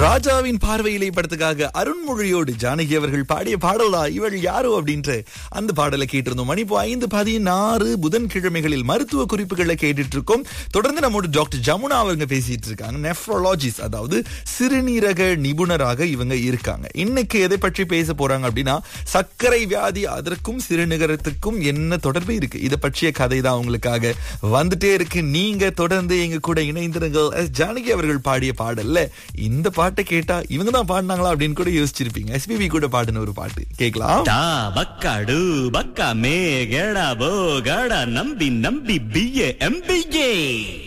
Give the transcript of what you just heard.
ராஜாவின் பார்வையிலே படத்துக்காக அருண்மொழியோடு ஜானகி அவர்கள் பாடிய பாடலா இவள் யாரோ அப்படின்ற அந்த பாடலை கேட்டிருந்தோம் மணி இப்போ ஐந்து பதினாறு புதன்கிழமைகளில் மருத்துவ குறிப்புகளை கேட்டுட்டு இருக்கோம் தொடர்ந்து நம்மோட டாக்டர் ஜமுனா அவங்க பேசிட்டு இருக்காங்க நெஃப்ரோலாஜிஸ்ட் அதாவது சிறுநீரக நிபுணராக இவங்க இருக்காங்க இன்னைக்கு எதை பற்றி பேச போறாங்க அப்படின்னா சர்க்கரை வியாதி அதற்கும் சிறுநீரகத்துக்கும் என்ன தொடர்பு இருக்கு இதை பற்றிய கதை தான் உங்களுக்காக வந்துட்டே இருக்கு நீங்க தொடர்ந்து எங்க கூட இணைந்திருங்கள் எஸ் ஜானகி அவர்கள் பாடிய பாடல்ல இந்த பாட்டை கேட்டா இவங்க தான் பாடினாங்களா அப்படின்னு கூட யோசிச்சிருப்பீங்க எஸ்பிபி கூட பாடின ஒரு பாட்டு கேட்கலாம் டா பக்காடு பக்கா மே கேடா போ கேடா நம்பி நம்பி பிஏ எம்பிஏ